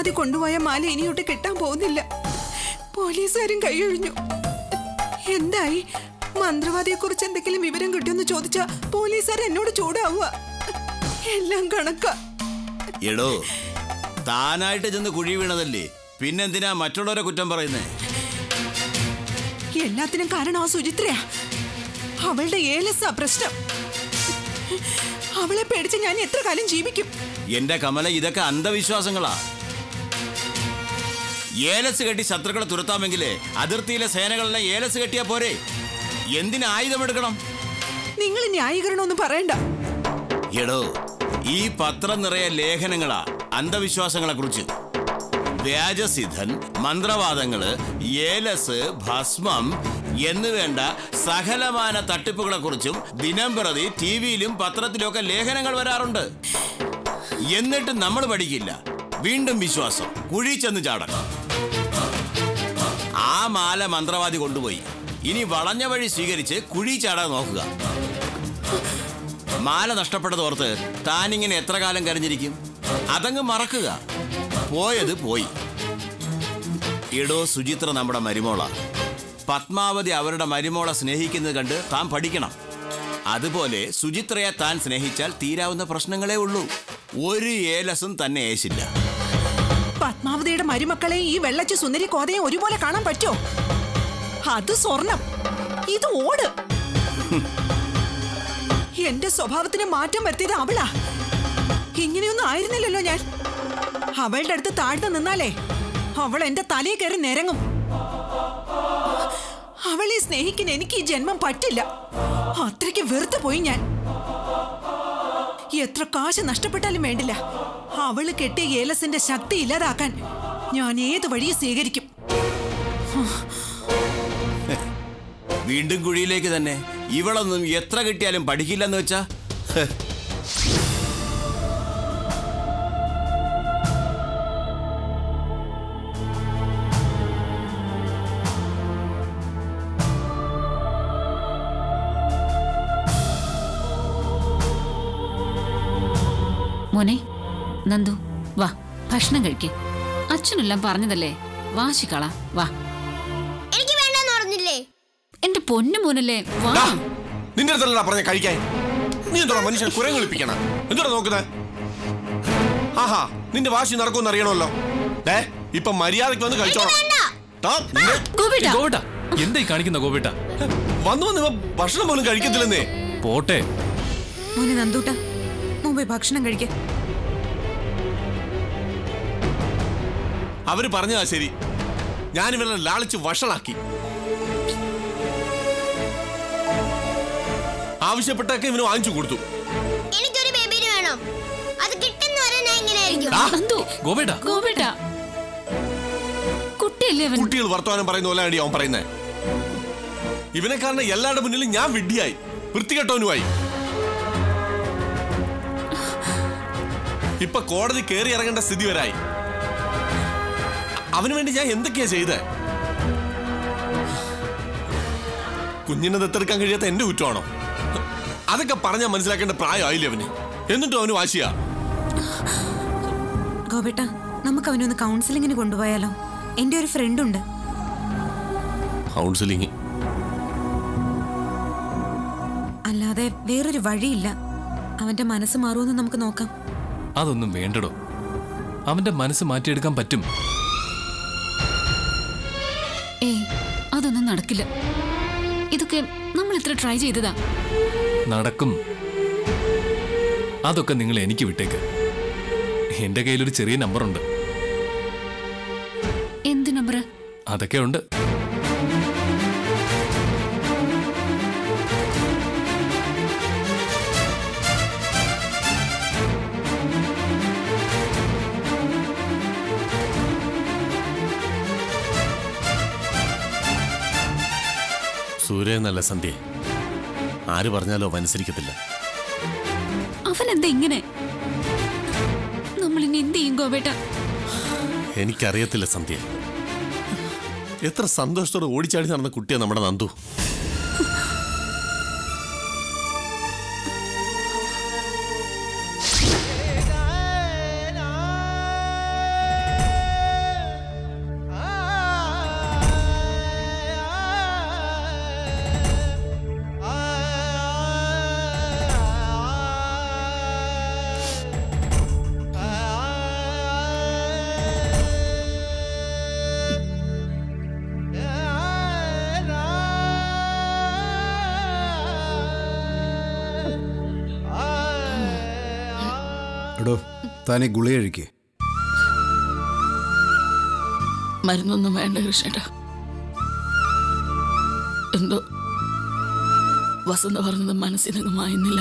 മന്ത്രവാദി കൊണ്ടുപോയ മാല ഇനിയോട്ട് കിട്ടാൻ പോകുന്നില്ല പോലീസുകാരും കൈയൊഴിഞ്ഞു എന്തായി മന്ത്രവാദിയെ കുറിച്ച് എന്തെങ്കിലും വിവരം കിട്ടുമെന്ന് ചോദിച്ചാ പോലീസുകാർ എന്നോട് ചൂടാവുക എല്ലാം കണക്കാ എടോ താനായിട്ട് ചെന്ന് കുഴി വീണതല്ലേ പിന്നെന്തിനാ മറ്റുള്ളവരെ കുറ്റം പറയുന്നേ എല്ലാത്തിനും കാരണം ആ സുചിത്രയാ അവളുടെ ഏലസാ പ്രശ്നം അവളെ പേടിച്ച് ഞാൻ എത്ര കാലം ജീവിക്കും എന്റെ കമല ഇതൊക്കെ അന്ധവിശ്വാസങ്ങളാ ഏലസ് കെട്ടി ശത്രുക്കളെ തുരത്താമെങ്കിലേ അതിർത്തിയിലെ സേനകളെല്ലാം ഏലസ് കെട്ടിയാ പോരെ എന്തിന് ആയുധമെടുക്കണം നിങ്ങൾ ന്യായീകരണമൊന്നും പറയണ്ട എടോ ഈ പത്രം നിറയെ ലേഖനങ്ങളാ അന്ധവിശ്വാസങ്ങളെ കുറിച്ച് വ്യാജസിദ്ധൻ മന്ത്രവാദങ്ങള് ഏലസ് ഭസ്മം എന്ന് വേണ്ട സകലമാന തട്ടിപ്പുകളെ കുറിച്ചും ദിനം പ്രതി ടി വിയിലും പത്രത്തിലും ഒക്കെ ലേഖനങ്ങൾ വരാറുണ്ട് എന്നിട്ട് നമ്മൾ പഠിക്കില്ല വീണ്ടും വിശ്വാസം കുഴി ചെന്ന് ചാടണം ആ മാല മന്ത്രവാദി കൊണ്ടുപോയി ഇനി വളഞ്ഞ വഴി സ്വീകരിച്ച് കുഴി ചാടാൻ നോക്കുക മാല നഷ്ടപ്പെട്ടതോർത്ത് താനിങ്ങനെ എത്ര കാലം കരഞ്ഞിരിക്കും അതങ്ങ് മറക്കുക പോയത് പോയി ഇടോ സുചിത്ര നമ്മുടെ മരുമോള പത്മാവതി അവരുടെ മരുമോളെ സ്നേഹിക്കുന്നത് കണ്ട് താൻ പഠിക്കണം അതുപോലെ സുചിത്രയെ താൻ സ്നേഹിച്ചാൽ തീരാവുന്ന പ്രശ്നങ്ങളേ ഉള്ളൂ ഒരു ഏലസും തന്നെ ഏശില്ല പത്മാവതിയുടെ മരുമക്കളെ ഈ വെള്ളച്ച് സുന്ദരി കോതയെ ഒരുപോലെ കാണാൻ പറ്റോ അത് സ്വർണം ഇത് ഓട് എന്റെ സ്വഭാവത്തിന് മാറ്റം വരുത്തിയത് അവളാ ഇങ്ങനെയൊന്നും ആയിരുന്നില്ലല്ലോ ഞാൻ അവളുടെ അടുത്ത് താഴ്ന്നു നിന്നാലേ അവൾ എന്റെ തലയിൽ കയറി നിരങ്ങും അവളെ സ്നേഹിക്കാൻ എനിക്ക് ഈ ജന്മം പറ്റില്ല അത്രയ്ക്ക് വെറുതെ പോയി ഞാൻ എത്ര കാശ് നഷ്ടപ്പെട്ടാലും വേണ്ടില്ല അവള് കെട്ടിയ ഏലസിന്റെ ശക്തി ഇല്ലാതാക്കാൻ ഞാൻ ഏത് വഴിയും സ്വീകരിക്കും വീണ്ടും കുഴിയിലേക്ക് തന്നെ ഇവളൊന്നും എത്ര കിട്ടിയാലും പഠിക്കില്ലെന്ന് വെച്ചാ ഹ്. മോനെ നന്ദു വാ ഭക്ഷണം കഴിക്ക് അച്ഛനെല്ലാം പറഞ്ഞതല്ലേ വാശിക്കള വാ എനിക്ക് വേണ്ടെന്ന് പറഞ്ഞില്ലേ എന്റെ പൊന്നു മോനല്ലേ വാ ദാ, നിന്റെ അടുത്തല്ലടാ പറഞ്ഞ കഴിക്കാൻ നീ എന്തോടാ മനുഷ്യൻ കുരം കളിപ്പിക്കണം എന്തോടാ നോക്കുന്നത് ആഹാ നിന്റെ വാശി നടക്കുമെന്ന് അറിയണമല്ലോ ഡേ ഇപ്പൊ മര്യാദക്ക് വന്ന് കഴിച്ചോളാം ദാ, നിന്റെ- ഗോപിട്ടാ ഗോപേട്ട എന്തായി കാണിക്കുന്ന ഗോപേട്ട വന്നു വന്ന് ഇവ ഭക്ഷണം പോലും കഴിക്കത്തില്ലെന്നേ പോട്ടെ മോനെ നന്ദൂട്ട മുമ്പേ ഭക്ഷണം കഴിക്ക അവര് പറഞ്ഞതാ ശരി ഞാൻ ഇവരെ ലാളിച്ച് വഷളാക്കി ആവശ്യപ്പെട്ടൊക്കെ ഇവന് വാങ്ങിച്ചു കൊടുത്തു എനിക്കൊരു ബേബിനെ വേണം അത് കിട്ടുന്ന വരെ ഞാൻ ഇങ്ങനെ ആയിരിക്കും ആ, നന്ദു ഗോപേട്ട ഗോപിട്ടാ കുട്ടിയല്ലേ അവൻ കുട്ടികൾ വർത്തമാനം പറയുന്ന പോലെ അടി അവൻ പറയുന്നേ ഇവനെ കാരണം എല്ലാവരുടെ മുന്നിലും ഞാൻ വിഡ്ഢിയായി വൃത്തികെട്ടവനുമായി ഇപ്പൊ കോടതി കയറി ഇറങ്ങേണ്ട സ്ഥിതി വരായി അവന് വേണ്ടി ഞാൻ എന്തൊക്കെയാ ചെയ്തേ കുഞ്ഞിനെ ദത്തെടുക്കാൻ കഴിയാത്ത എന്റെ കുറ്റമാണോ അതൊക്കെ പറഞ്ഞാൽ മനസ്സിലാക്കേണ്ട പ്രായമായില്ലേ അവന് എന്നിട്ടും അവന് വാശിയാ ഗോപേട്ട നമുക്ക് അവനൊന്ന് കൗൺസിലിങ്ങിന് കൊണ്ടുപോയാലോ എൻ്റെ ഒരു ഫ്രണ്ട് ഉണ്ട് കൗൺസിലിംഗ് അല്ലാതെ വേറൊരു വഴിയില്ല അവന്റെ മനസ്സ് മാറുമെന്ന് നമുക്ക് നോക്കാം അതൊന്നും വേണ്ടടോ അവന്റെ മനസ്സ് മാറ്റിയെടുക്കാൻ പറ്റും ഏയ് അതൊന്നും നടക്കില്ല ഇതൊക്കെ നമ്മൾ എത്ര ട്രൈ ചെയ്തതാ നടക്കും അതൊക്കെ നിങ്ങൾ എനിക്ക് വിട്ടേക്ക് എന്റെ കയ്യിലൊരു ചെറിയ നമ്പറുണ്ട് എന്ത് നമ്പർ അതൊക്കെ ഉണ്ട് സൂര്യ നല്ല സന്ധ്യ ആര് പറഞ്ഞാലോ അവൻ അനുസരിക്കത്തില്ല അവൻ എന്താ ഇങ്ങനെ നമ്മൾ ഇനി എന്ത് ചെയ്യും ഗോപേട്ട എനിക്കറിയത്തില്ല സന്ധ്യ എത്ര സന്തോഷത്തോടെ ഓടിച്ചാടി നടന്ന കുട്ടിയാ നമ്മുടെ നന്ദു താനീ ഗുളിക കഴിക്കേ മരുന്നൊന്നും വേണ്ട കൃഷ്ണേട്ടാ എന്തോ വസന്ത പറഞ്ഞത് മനസ്സിൽ നിന്ന് മായുന്നില്ല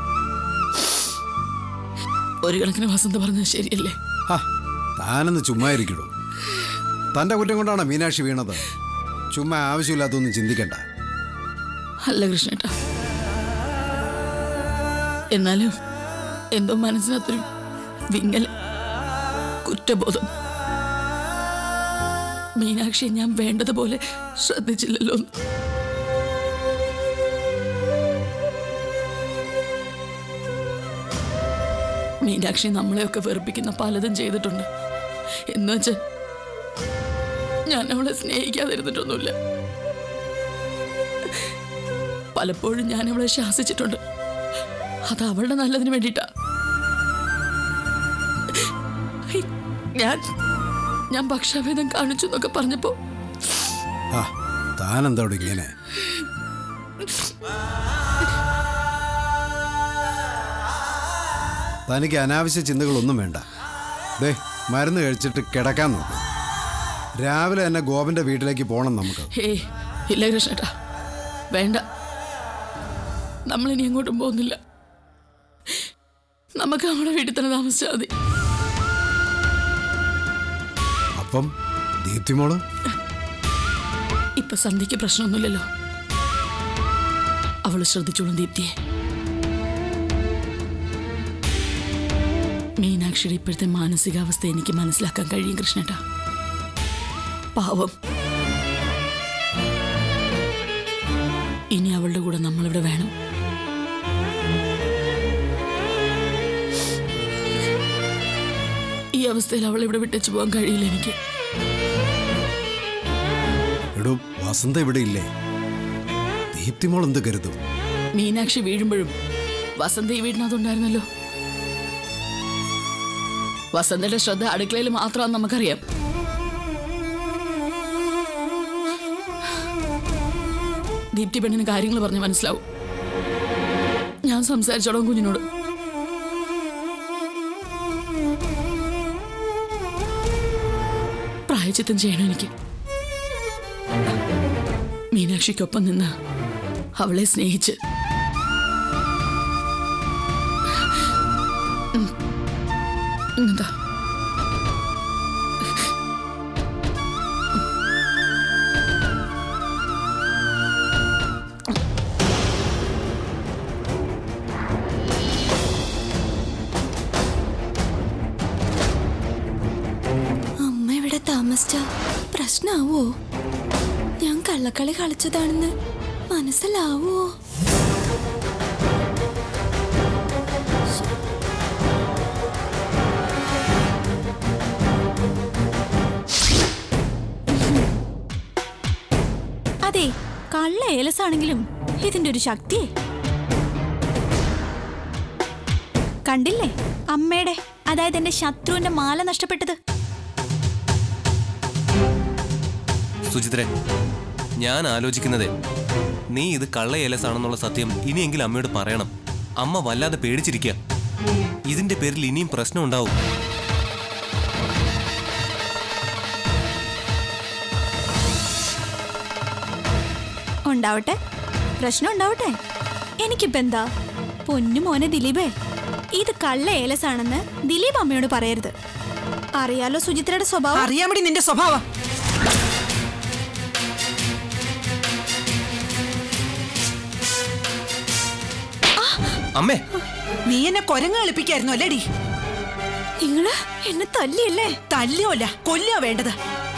ഒരു കണക്കിന് വസന്ത പറഞ്ഞത് ശരിയല്ലേ ആ താനൊന്ന് ചുമ്മാ ഇരിക്കടോ തൻ്റെ കുറ്റം കൊണ്ടാണ് മീനാക്ഷി വീണത് ചുമ്മാ ആവശ്യമില്ലാത്തൊന്നും ചിന്തിക്കണ്ട അല്ല കൃഷ്ണേട്ടാ എന്നാലും എന്തോ മനസ്സിനകത്തൊരു വിങ്ങൽ കുറ്റബോധം മീനാക്ഷിയെ ഞാൻ വേണ്ടതുപോലെ ശ്രദ്ധിച്ചില്ലല്ലോ എന്ന്. മീനാക്ഷി നമ്മളെയൊക്കെ വെറുപ്പിക്കുന്ന പലതും ചെയ്തിട്ടുണ്ട് എന്ന് വെച്ച് ഞാൻ അവളെ സ്നേഹിക്കാതിരുന്നിട്ടൊന്നുമില്ല പലപ്പോഴും ഞാൻ അവളെ ശാസിച്ചിട്ടുണ്ട് അത് അവളുടെ നല്ലതിന് വേണ്ടിയിട്ടാ ഹൈ, ഞാൻ ഞാൻ പക്ഷാഭേദം കാണിച്ചു എന്നൊക്കെ പറഞ്ഞപ്പോ ആ താനെന്താ ഇവിടെ ഇങ്ങനെ തനിക്ക് അനാവശ്യ ചിന്തകളൊന്നും വേണ്ട ദേ മരുന്ന് കഴിച്ചിട്ട് കിടക്കാൻ നോക്കും രാവിലെ തന്നെ ഗോപന്റെ വീട്ടിലേക്ക് പോകണം നമുക്ക് ഹേ ഇല്ല കൃഷ്ണേട്ടാ വേണ്ട നമ്മളിനി എങ്ങോട്ടും പോകുന്നില്ല നമുക്ക് നമ്മുടെ വീട്ടിൽ തന്നെ താമസിച്ചാൽ മതി അപ്പം ദീപ്തിമോള് ഇപ്പൊ സന്ധ്യക്ക് പ്രശ്നമൊന്നുമില്ലല്ലോ അവള് ശ്രദ്ധിച്ചോളും ദീപ്തിയെ മീനാക്ഷിയുടെ ഇപ്പോഴത്തെ മാനസികാവസ്ഥ എനിക്ക് മനസ്സിലാക്കാൻ കഴിയും കൃഷ്ണേട്ടാ പാവം ഇനി അവളുടെ കൂടെ നമ്മളിവിടെ വേണം ഈ അവസ്ഥയിൽ അവളെ ഇവിടെ വിട്ടേച്ചു പോകാൻ കഴിയില്ല എനിക്ക് എടോ വസന്ത ഇവിടെ ഇല്ലേ ദീപ്തിമോൾ എന്ത് കരുതും മീനാക്ഷി വീഴുമ്പോഴും വസന്ത ഈ വീടിനകത്തുണ്ടായിരുന്നല്ലോ വസന്തയുടെ ശ്രദ്ധ അടുക്കളയിൽ മാത്രമാണെന്ന് നമുക്കറിയാം ദീപ്തി പെണ്ണിന് കാര്യങ്ങൾ പറഞ്ഞ് മനസ്സിലാവും ഞാൻ സംസാരിച്ചോളാം കുഞ്ഞിനോട് പ്രായച്ചിത്തം ചെയ്യണം എനിക്ക് മീനാക്ഷിക്കൊപ്പം നിന്ന് അവളെ സ്നേഹിച്ച് ഉം. എന്താ അമ്മ ഇവിടെ താമസിച്ച പ്രശ്നാവോ ഞാൻ കള്ളക്കളി കളിച്ചതാണെന്ന് മനസ്സിലാവോ അതെ കള്ള ഏലസാണെങ്കിലും ഇതിന്റെ ഒരു ശക്തിയെ കണ്ടില്ലേ അമ്മയുടെ അതായത് എന്റെ ശത്രുവിന്റെ മാല നഷ്ടപ്പെട്ടത് സുചിത്രേ ഞാൻ ആലോചിക്കുന്നതേ നീ ഇത് കള്ള ഏലസാണെന്നുള്ള സത്യം ഇനിയെങ്കിലും അമ്മയോട് പറയണം അമ്മ വല്ലാതെ പേടിച്ചിരിക്കുക ഇതിന്റെ പേരിൽ ഇനിയും പ്രശ്നം ഉണ്ടാവും ഉണ്ടാവട്ടെ പ്രശ്നം ഉണ്ടാവട്ടെ എനിക്കിപ്പോ എന്താ പൊന്നു മോനെ ദിലീപേ ഇത് കള്ള ഏലസാണെന്ന് ദിലീപ് അമ്മയോട് പറയരുത് അറിയാലോ സുചിത്രയുടെ സ്വഭാവം അറിയാമടി നിന്റെ സ്വഭാവം അമ്മേ നീ എന്നെ കൊരങ്ങ കളിപ്പിക്കായിരുന്നു അല്ലേടി നിങ്ങള് എന്നെ തല്ലിയല്ലേ തല്ലിയോല്ല കൊല്ലോ വേണ്ടത്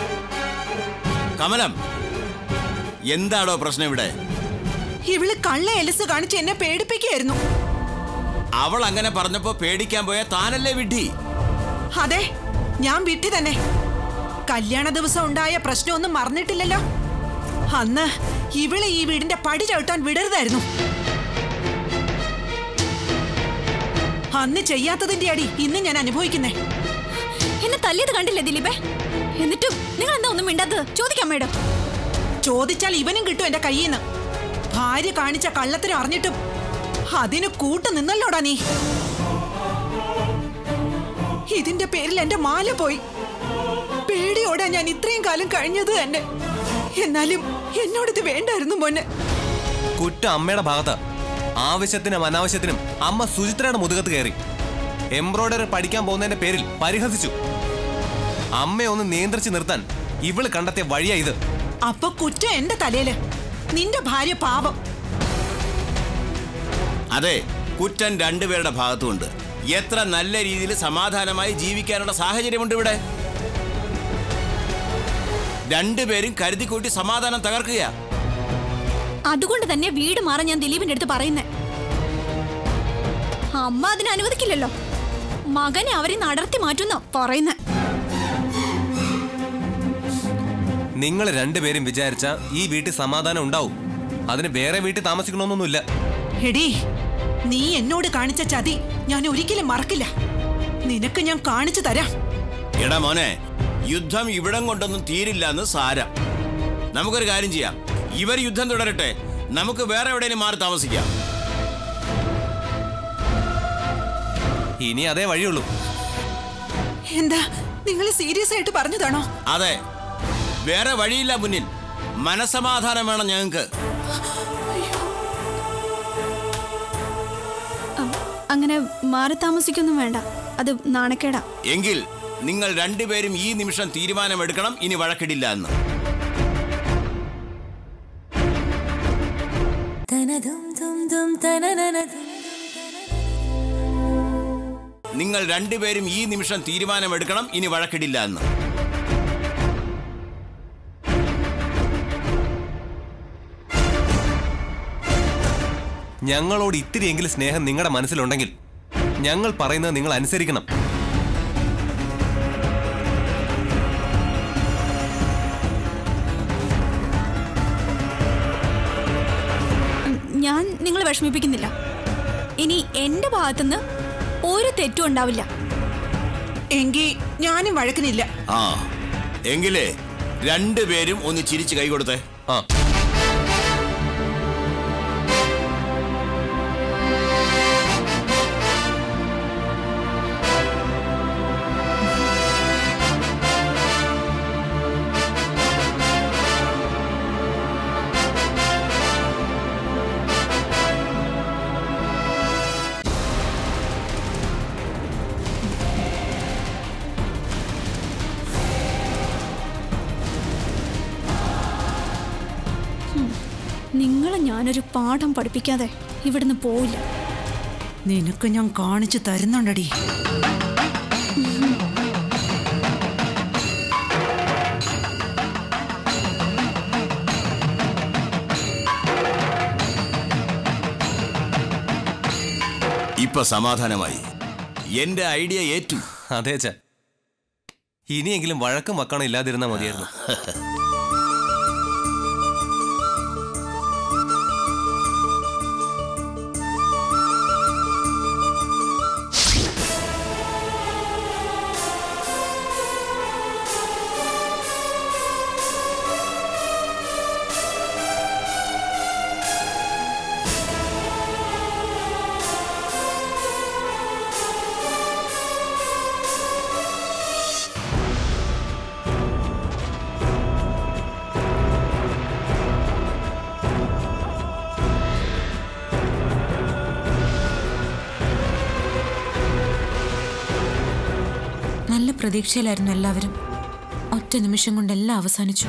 കമലം എന്താടോ പ്രശ്നം ഇവിടെ ഇവള് കള്ള എലസ് കാണിച്ച് എന്നെ പേടിപ്പിക്കുകയായിരുന്നു അവൾ അങ്ങനെ പറഞ്ഞപ്പോ പേടിക്കാൻ പോയ താനല്ലേ വിഡ്ഢി അതെ ഞാൻ വിട്ടി തന്നെ കല്യാണ ദിവസം ഉണ്ടായ പ്രശ്നമൊന്നും മറന്നിട്ടില്ലല്ലോ അന്ന് ഇവളെ ഈ വീടിന്റെ പടി ചവിട്ടാൻ വിടരുതായിരുന്നു അന്ന് ചെയ്യാത്തതിന്റെ അടി ഇന്ന് ഞാൻ അനുഭവിക്കുന്നേ എന്നെ തല്ലിയത് കണ്ടില്ലേ ദിലീപേ എന്നിട്ടും നിങ്ങൾ എന്താ ഒന്നും മിണ്ടാത്തത് ചോദിക്കാം മേഡം ചോദിച്ചാൽ ഇവനും കിട്ടും എന്റെ കയ്യിൽ നിന്ന് ഭാര്യ കാണിച്ച കള്ളത്തിനും അറിഞ്ഞിട്ടും അതിന് കൂട്ടു നിന്നല്ലോടാ നീ ഇതിന്റെ പേരിൽ എന്റെ മാല പോയി പേടിയോടെ ഞാൻ ഇത്രയും കാലം കഴിഞ്ഞത് തന്നെ എന്നാലും എന്നോടിത് വേണ്ടായിരുന്നു മോനെ കുറ്റം അമ്മയുടെ ഭാഗത്താ ആവശ്യത്തിനും അനാവശ്യത്തിനും അമ്മ സുചിത്രയുടെ മുതുകത്ത് കയറി എംബ്രോയിഡറി പഠിക്കാൻ പോകുന്നതിന്റെ പേരിൽ പരിഹസിച്ചു അമ്മയെ ഒന്ന് നിയന്ത്രിച്ച് നിർത്താൻ ഇവള് കണ്ടെത്തിയ വഴിയാ ഇത് അപ്പൊ കുറ്റം എന്റെ തലയില് നിന്റെ ഭാര്യ പാവം അതെ കുറ്റം രണ്ടുപേരുടെ ഭാഗത്തുമുണ്ട് എത്ര നല്ല രീതിയിൽ സമാധാനമായി ജീവിക്കാനുള്ള സാഹചര്യമുണ്ട് ഇവിടെ രണ്ടുപേരും കരുതിക്കൂട്ടി സമാധാനം തകർക്കുക അതുകൊണ്ട് തന്നെ വീട് മാറാൻ ഞാൻ ദിലീപിന്റെ അടുത്ത് പറയുന്നേ അമ്മ അതിന് അനുവദിക്കില്ലല്ലോ മകനെ അവരെ നടത്തി മാറ്റുന്ന പറയുന്നേ നിങ്ങൾ രണ്ടുപേരും വിചാരിച്ച ഈ വീട്ടിൽ സമാധാനം ഉണ്ടാവും അതിന് വേറെ വീട്ടിൽ താമസിക്കണമെന്നൊന്നുമില്ല എടീ നീ എന്നോട് കാണിച്ച ചതി ഞാൻ ഒരിക്കലും മറക്കില്ല നിനക്ക് ഞാൻ കാണിച്ചു തരാം എടാ മോനെ യുദ്ധം ഇവിടം കൊണ്ടൊന്നും തീരില്ല എന്ന് സാരം നമുക്കൊരു കാര്യം ചെയ്യാം ഇവർ യുദ്ധം തുടരട്ടെ നമുക്ക് വേറെ എവിടെയെങ്കിലും മാറി താമസിക്കാം ഇനി അതേ വഴിയുള്ളൂ എന്താ നിങ്ങൾ സീരിയസ് ആയിട്ട് പറഞ്ഞതാണോ അതെ വേറെ വഴിയില്ല മുന്നിൽ മനസമാധാനം വേണം ഞങ്ങൾക്ക് അങ്ങനെ മാറി താമസിക്കൊന്നും വേണ്ട അത് നാണക്കേടാ എങ്കിൽ നിങ്ങൾ രണ്ടുപേരും ഈ നിമിഷം തീരുമാനമെടുക്കണം ഇനി വഴക്കിടില്ല എന്ന് നിങ്ങൾ രണ്ടുപേരും ഈ നിമിഷം തീരുമാനമെടുക്കണം ഇനി വഴക്കിടില്ല എന്ന് ഞങ്ങളോട് ഇത്തിരിയെങ്കിലും സ്നേഹം നിങ്ങളുടെ മനസ്സിലുണ്ടെങ്കിൽ ഞങ്ങൾ പറയുന്നത് നിങ്ങൾ അനുസരിക്കണം ഉം, ഞാൻ നിങ്ങളെ വിഷമിപ്പിക്കുന്നില്ല ഇനി എന്റെ ഭാഗത്തുനിന്ന് ഒരു തെറ്റും ഉണ്ടാവില്ല എങ്കിൽ ഞാനും വഴക്കിനില്ല ആ എങ്കിലേ രണ്ടുപേരും ഒന്ന് ചിരിച്ച് കൈ കൊടുത്തേ ആ നിങ്ങളെ ഞാനൊരു പാഠം പഠിപ്പിക്കാതെ ഇവിടുന്ന് പോവില്ല നിനക്ക് ഞാൻ കാണിച്ചു തരുന്നുണ്ടടി ഇപ്പൊ സമാധാനമായി എന്റെ ഐഡിയ ഏറ്റു അതെ അച്ഛാ ഇനിയെങ്കിലും വഴക്കും വക്കണം ഇല്ലാതിരുന്നാൽ മതിയായിരുന്നു നല്ല പ്രതീക്ഷയിലായിരുന്നു എല്ലാവരും ഒറ്റ നിമിഷം കൊണ്ട് എല്ലാം അവസാനിച്ചു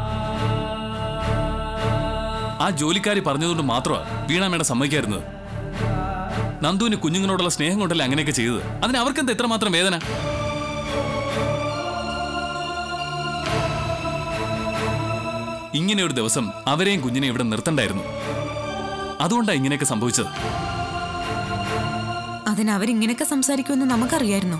ആ ജോലിക്കാരി പറഞ്ഞതുകൊണ്ട് മാത്രമാ വീണാമ്മയുടെ സമ്മതിക്കായിരുന്നത് നന്ദുവിന് കുഞ്ഞുങ്ങളോടുള്ള സ്നേഹം കൊണ്ടല്ലേ അങ്ങനെയൊക്കെ ചെയ്തത് അതിന് അവർക്കെന്താ എത്രമാത്രം വേദന ഇങ്ങനെ ഒരു ദിവസം അവരെയും കുഞ്ഞിനെ ഇവിടെ നിർത്തണ്ടായിരുന്നു അതുകൊണ്ടാണ് ഇങ്ങനെയൊക്കെ സംഭവിച്ചത് അതിന് അവരിങ്ങനെയൊക്കെ സംസാരിക്കുമെന്ന് നമുക്കറിയായിരുന്നോ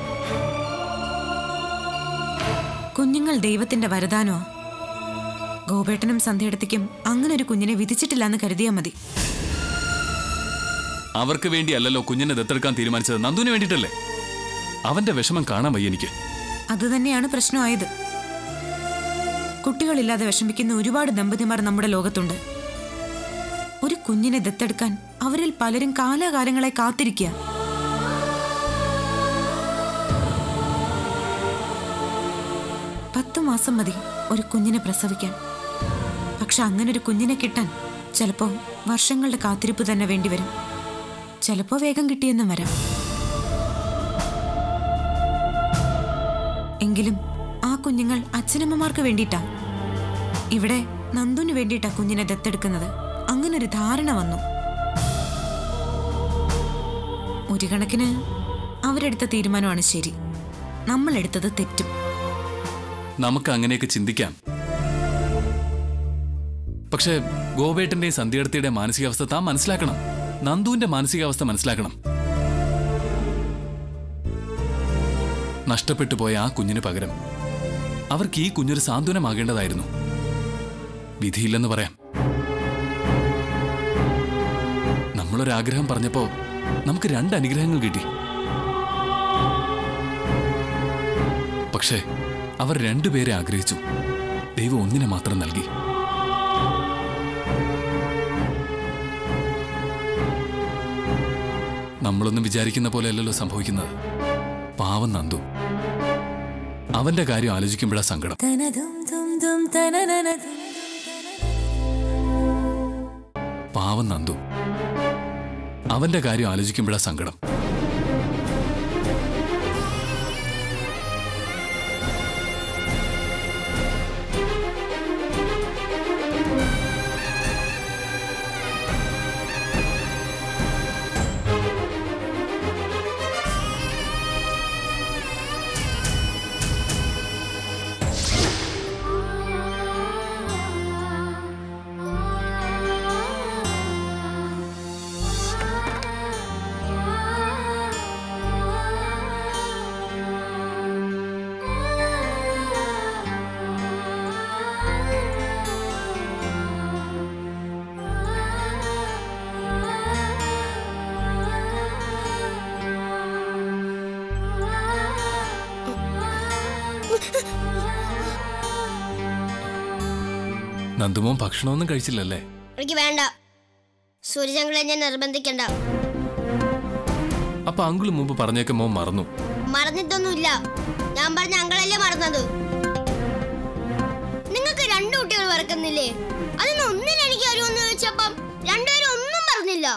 കുഞ്ഞുങ്ങൾ ദൈവത്തിന്റെ വരദാനോ ഗോപേട്ടനും സന്ധ്യയിടത്തേക്കും അങ്ങനെ ഒരു കുഞ്ഞിനെ വിധിച്ചിട്ടില്ല എന്ന് കരുതിയാൽ മതി അവർക്ക് വേണ്ടി അല്ലല്ലോ കുഞ്ഞിനെ ദത്തെടുക്കാൻ തീരുമാനിച്ചത് നന്ദുവിന് വേണ്ടിയിട്ടല്ലേ അവന്റെ വിഷമം കാണാൻ വയ്യ എനിക്ക് അതുതന്നെയാണ് പ്രശ്നമായത് കുട്ടികളില്ലാതെ വിഷമിക്കുന്ന ഒരുപാട് ദമ്പതിമാർ നമ്മുടെ ലോകത്തുണ്ട് ഒരു കുഞ്ഞിനെ ദത്തെടുക്കാൻ അവരിൽ പലരും കാലാകാലങ്ങളായി കാത്തിരിക്കുക മാസം മതി ഒരു കുഞ്ഞിനെ പ്രസവിക്കാൻ പക്ഷെ അങ്ങനെ ഒരു കുഞ്ഞിനെ കിട്ടാൻ ചിലപ്പോൾ വർഷങ്ങളുടെ കാത്തിരിപ്പ് തന്നെ വേണ്ടിവരും ചിലപ്പോൾ വേഗം കിട്ടിയെന്നും വരാം എങ്കിലും ആ കുഞ്ഞുങ്ങൾ അച്ഛനമ്മമാർക്ക് വേണ്ടിയിട്ടാ ഇവിടെ നന്ദുന് വേണ്ടിയിട്ടാ കുഞ്ഞിനെ ദത്തെടുക്കുന്നത് അങ്ങനൊരു ധാരണ വന്നു ഒരു കണക്കിന് അവരെടുത്ത തീരുമാനമാണ് ശരി നമ്മൾ എടുത്തത് തെറ്റും നമുക്ക് അങ്ങനെയൊക്കെ ചിന്തിക്കാം പക്ഷേ ഗോപേട്ടന്റെയും സന്ധ്യടത്തിയുടെ മാനസികാവസ്ഥ താൻ മനസ്സിലാക്കണം നന്ദുവിന്റെ മാനസികാവസ്ഥ മനസ്സിലാക്കണം നഷ്ടപ്പെട്ടു പോയ ആ കുഞ്ഞിന് പകരം അവർക്ക് ഈ കുഞ്ഞൊരു സാന്ത്വനമാകേണ്ടതായിരുന്നു വിധിയില്ലെന്ന് പറയാം നമ്മളൊരാഗ്രഹം പറഞ്ഞപ്പോ നമുക്ക് രണ്ട് അനുഗ്രഹങ്ങൾ കിട്ടി പക്ഷേ അവർ രണ്ടുപേരെ ആഗ്രഹിച്ചു ദൈവം ഒന്നിനെ മാത്രം നൽകി നമ്മളൊന്നും വിചാരിക്കുന്ന പോലെയല്ലല്ലോ സംഭവിക്കുന്നത് പാവം നന്ദു അവന്റെ കാര്യം ആലോചിക്കുമ്പോഴാ സങ്കടം പാവം നന്ദു അവന്റെ കാര്യം ആലോചിക്കുമ്പോഴാ സങ്കടം നന്ദുമോൻ ഭക്ഷണമൊന്നും കഴിച്ചില്ലല്ലേ എനിക്ക് വേണ്ട സൂര്യചങ്കളെ ഞാൻ നിർബന്ധിക്കണ്ട അപ്പൊ അങ്കിള് മുമ്പ് പറഞ്ഞേക്കെ മോൻ മറന്നു മറന്നിട്ടൊന്നുമില്ല ഞാൻ പറഞ്ഞ അങ്കളല്ലേ മറന്നത് നിങ്ങൾക്ക് രണ്ടു കുട്ടികൾ മറക്കുന്നില്ലേ അതൊന്നും ഒന്നിനും എനിക്ക് അറിയുമെന്ന് ചോദിച്ചപ്പം രണ്ടുപേരും ഒന്നും പറഞ്ഞില്ല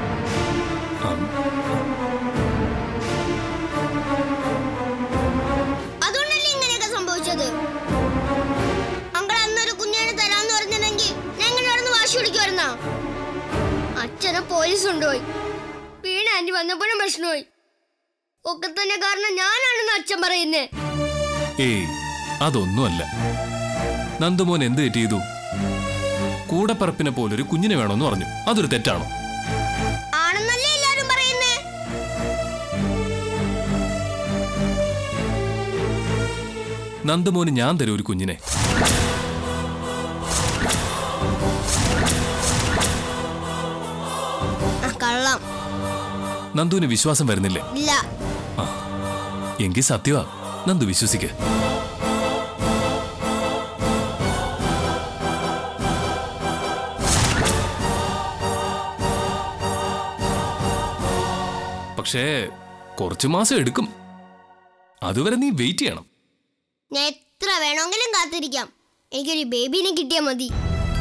അതുകൊണ്ടല്ലേ ഇങ്ങനെയൊക്കെ സംഭവിച്ചത് അങ്കൾ അന്നൊരു കുഞ്ഞിനെ തരാന്ന് പറഞ്ഞിരുന്നെങ്കിൽ ഞങ്ങൾ നടന്ന് വാശി പിടിക്കുമായിരുന്ന അച്ഛനെ പോലീസ് കൊണ്ടുപോയി വീണ ആന്റി വന്നപ്പോഴും പ്രശ്നമായി ഒക്കെ തന്നെ കാരണം ഞാനാണെന്ന് അച്ഛൻ പറയുന്നേ ഏയ് അതൊന്നുമല്ല നന്ദുമോൻ എന്ത് തെറ്റ് ചെയ്തു കൂടപ്പറപ്പിനെ പോലൊരു കുഞ്ഞിനെ വേണമെന്ന് പറഞ്ഞു അതൊരു തെറ്റാണോ ആണെന്നല്ലേ എല്ലാരും പറയുന്നേ നന്ദുമോന് ഞാൻ തരും ഒരു കുഞ്ഞിനെ ആ, കള്ളം നന്ദുവിന് വിശ്വാസം വരുന്നില്ലേ ഇല്ല എങ്കിൽ സത്യവാ നന്ദു വിശ്വസിക്ക് പക്ഷേ കുറച്ചു മാസം എടുക്കും അതുവരെ നീ വെയിറ്റ് ചെയ്യണം ഞാൻ എത്ര വേണമെങ്കിലും കാത്തിരിക്കാം എനിക്കൊരു ബേബീനെ കിട്ടിയാൽ മതി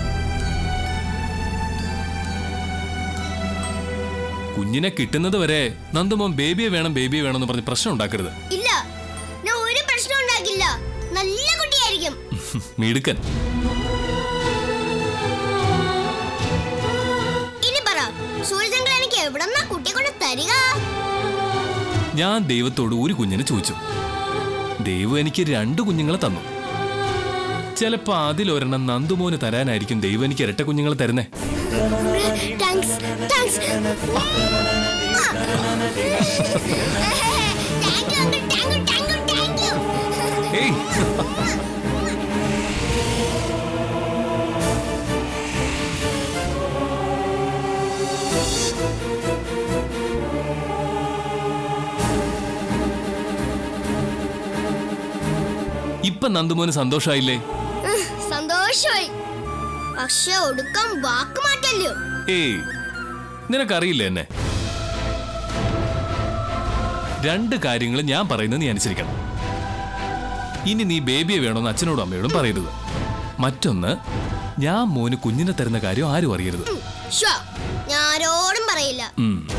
കുഞ്ഞിനെ കിട്ടുന്നത് വരെ നന്ദുമോൻ ബേബിയെ വേണം ബേബിയെ വേണം എന്ന് പറഞ്ഞ് പ്രശ്നം ഉണ്ടാക്കരുത് ഇല്ല ഞാൻ ഒരു പ്രശ്നം ഉണ്ടാക്കില്ല നല്ല കുട്ടിയായിരിക്കും മിടുക്കൻ ഇനി പറ സൂര്യചന്ദ്രൻ എനിക്ക് എവിടെന്നാ കുട്ടിയെ കൊണ്ട് തരിക ഞാൻ ദൈവത്തോട് ഒരു കുഞ്ഞിനെ ചോദിച്ചു ദൈവം എനിക്ക് രണ്ട് കുഞ്ഞുങ്ങളെ തന്നു ചിലപ്പോ അതിലൊരെണ്ണം നന്ദുമോന് തരാനായിരിക്കും ദൈവം എനിക്ക് ഇരട്ട കുഞ്ഞുങ്ങളെ തരുന്നേ താങ്ക്സ് താങ്ക്സ് ഏയ് ഇപ്പൊ നന്ദുമോന് സന്തോഷായില്ലേ സന്തോഷമായി പക്ഷെ ഒടുക്കം വാക്ക് മാറ്റല്ലോ ഏയ് നിനക്കറിയില്ല എന്നെ രണ്ട് കാര്യങ്ങൾ ഞാൻ പറയുന്നത് നീ അനുസരിക്കണം ഇനി നീ ബേബിയെ വേണമെന്ന് അച്ഛനോടും അമ്മയോടും പറയരുത് മറ്റൊന്ന് ഞാൻ മോന് കുഞ്ഞിനെ തരുന്ന കാര്യം ആരും അറിയരുത് ഷോ ഞാൻ ആരോടും പറയില്ല ഉം.